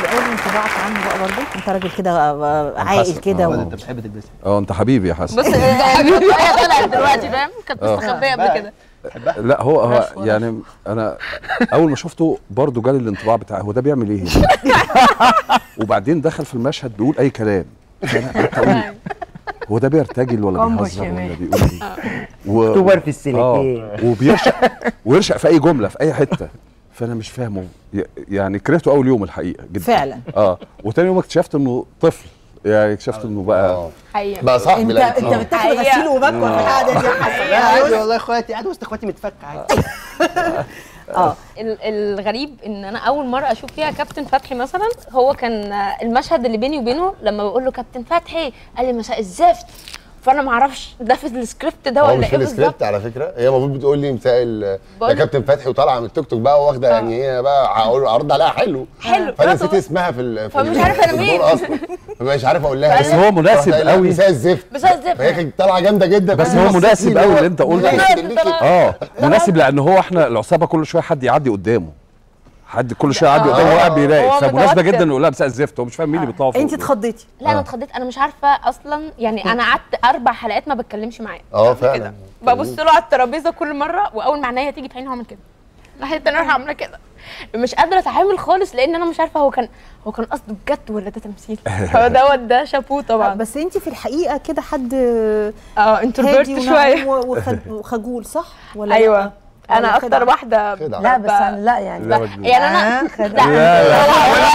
قول انطباعك عنه بقى برضه انت راجل كده آه، عاقل كده اه و... انت بتحب تلبسها اه انت حبيبي يا حسن بص هي طلعت دلوقتي فاهم كانت آه. مستخبيه قبل كده لا هو هو يعني انا اول ما شفته برضه جالي الانطباع بتاع هو ده بيعمل ايه هنا وبعدين دخل في المشهد بيقول اي كلام فانا قعدت اقول هو ده بيرتجل ولا كومبو بيهزر ولا شمال. بيقول ايه و... اكتوبر في اه السلكين وبيرشق ويرشق في اي جمله في اي حته فانا مش فاهمه ي- يعني كرهته اول يوم الحقيقه جدا فعلا اه وتاني يوم اكتشفت انه طفل يعني اكتشفت انه بقى اه حقيقه بقى صاحبي انت لا انت بتاخد غسيل ومكوى في القعده دي يا حسن لا عادي والله اخواتي عادي وسط اخواتي متفك عادي اه ال- الغريب ان انا اول مره اشوف فيها كابتن فتحي مثلا هو كان آه، المشهد اللي بيني وبينه لما بقول له كابتن فتحي قال لي مساء الزفت فانا ما اعرفش ده في السكريبت ده هو ولا مش في ايه بالظبط السكريبت على فكره هي المفروض بتقول لي مساء ال- يا بقول- كابتن فتحي وطالعه من التوك توك بقى واخده يعني هي بقى هقول ارد عليها حلو حلو فانا برافو. نسيت اسمها في ال- في فمش ال- عارفة أنا في مين. الدور اصلا مش عارف اقول لها بس إيه. هو مناسب رحت قايل لها قوي. مساء الزفت مساء الزفت. فهي كانت طالعه جامده جدا بس فأنا هو حسيت مناسب إن قوي هو اللي انت قلته. مناسب ليكي. اه مناسب لان هو احنا العصابه كل شويه حد يعدي قدامه حد كل شويه يعدي قدامه وهو قاعد هو بيراقب فمناسبه متوتر. جدا انه يقول لها مساء الزفت هو مش فاهم مين اللي بيطلعوا فوق انت دول. اتخضيتي لا انا اتخضيت انا مش عارفه اصلا يعني انا قعدت اربع حلقات ما بتكلمش معاه اه فعلا ببص له على الترابيزه كل مره واول ما عينيا تيجي في عيني هعمل كده ناحيه التانيه اروح عامله كده مش قادره اتعامل خالص لان انا مش عارفه هو كان هو كان قصده بجد ولا ده تمثيل هو دوت ده شابوه طبعا بس انت في الحقيقه كده حد اه انتروفيرت هادي شويه ونعوم وخد- وخجول صح ولا ايوه لأ؟ انا ولا اكتر خدعة؟ واحده خدعة. لا ب- بس أنا لا يعني لا مجنون. يعني انا آه، خد- لا لا لا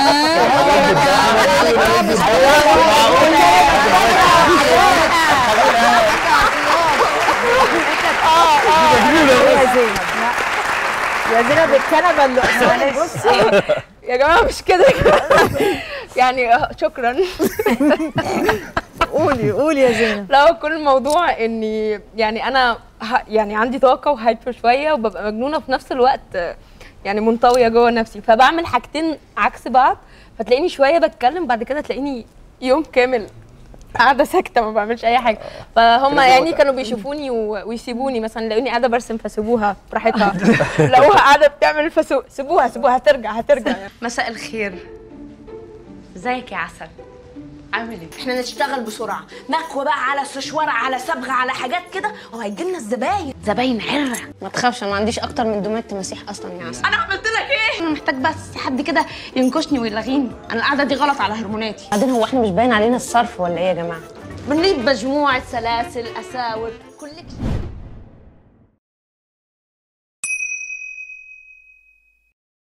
يا زينب يا زينب الكنبه اللي قصادي بصي يا جماعه مش كده يعني آه، شكرا قولي قولي يا زينب لا هو كل الموضوع اني يعني انا ه- يعني عندي طاقه وهايبر شويه وببقى مجنونه في نفس الوقت آه، يعني منطويه جوه نفسي فبعمل حاجتين عكس بعض فتلاقيني شويه بتكلم بعد كده تلاقيني يوم كامل قاعده ساكته ما بعملش اي حاجه فهم يعني كانوا بيشوفوني و- ويسيبوني مثلا يلاقوني قاعده برسم فسيبوها براحتها لقوها قاعده بتعمل فسو سيبوها سيبوها هترجع هترجع مساء الخير ازيك يا عسل عامل ايه احنا نشتغل بسرعه مكوى بقى على سشوار على صبغه على حاجات كده وهيجي لنا الزباين زباين عره ما تخافش انا ما عنديش اكتر من دومات تماسيح اصلا يا عسل انا عملت لك ايه انا محتاج بس حد كده ينكشني ويلغيني انا القعده دي غلط على هرموناتي بعدين هو احنا مش باين علينا الصرف ولا ايه يا جماعه بنريد مجموعه سلاسل اساور